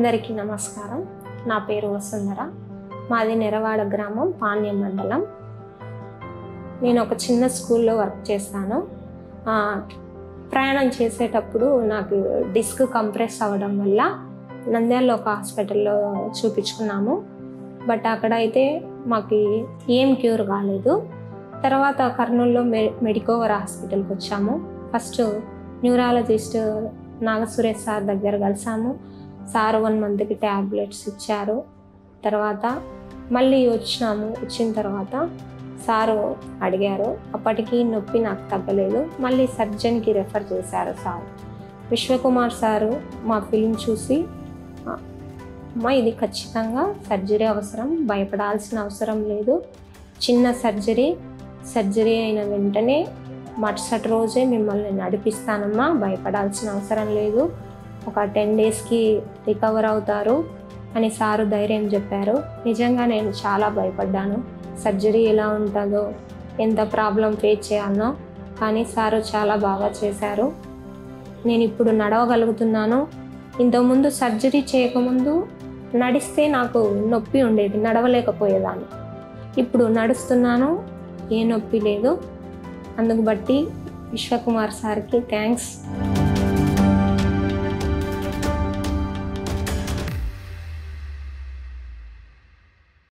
అందరికీ నమస్కారం నా పేరు వసుంధర మాది నెరవాడ గ్రామం పాణ్యం మండలం నేను ఒక చిన్న స్కూల్లో వర్క్ చేస్తాను ఆ, ప్రయాణం చేసేటప్పుడు నాకు డిస్క్ కంప్రెస్ అవ్వడం వల్ల నంద్యాలలో ఒక హాస్పిటల్లో చూపించుకున్నాము బట్ అక్కడ అయితే మాకు ఏం క్యూర్ కాలేదు తర్వాత కర్నూలులో మె మెడికోవర్ హాస్పిటల్కి వచ్చాము ఫస్ట్ న్యూరాలజిస్ట్ నాగసురేష్ సార్ దగ్గర కలిసాము సార్ వన్ మంత్కి ట్యాబ్లెట్స్ ఇచ్చారు తర్వాత మళ్ళీ వచ్చినాము వచ్చిన తర్వాత సారు అడిగారు అప్పటికి నొప్పి నాకు తగ్గలేదు మళ్ళీ సర్జన్కి రెఫర్ చేశారు సార్ విశ్వకుమార్ సారు మా ఫిలిం చూసి "ఆ, అమ్మా ఇది ఖచ్చితంగా సర్జరీ అవసరం భయపడాల్సిన అవసరం లేదు చిన్న సర్జరీ సర్జరీ అయిన వెంటనే మరుసటి రోజే మిమ్మల్ని నడిపిస్తానమ్మా భయపడాల్సిన అవసరం లేదు ఒక టెన్ డేస్కి రికవర్ అవుతారు అని సారు ధైర్యం చెప్పారు నిజంగా నేను చాలా భయపడ్డాను సర్జరీ ఎలా ఉంటుందో ఎంత ప్రాబ్లం ఫేస్ చేయాలనో కానీ సారు చాలా బాగా చేశారు నేను ఇప్పుడు నడవగలుగుతున్నాను ఇంతకుముందు సర్జరీ చేయకముందు నడిస్తే నాకు నొప్పి ఉండేది నడవలేకపోయేదాన్ని ఇప్పుడు నడుస్తున్నాను ఏ నొప్పి లేదు అందుకు బట్టి విశ్వకుమార్ సార్కి థ్యాంక్స్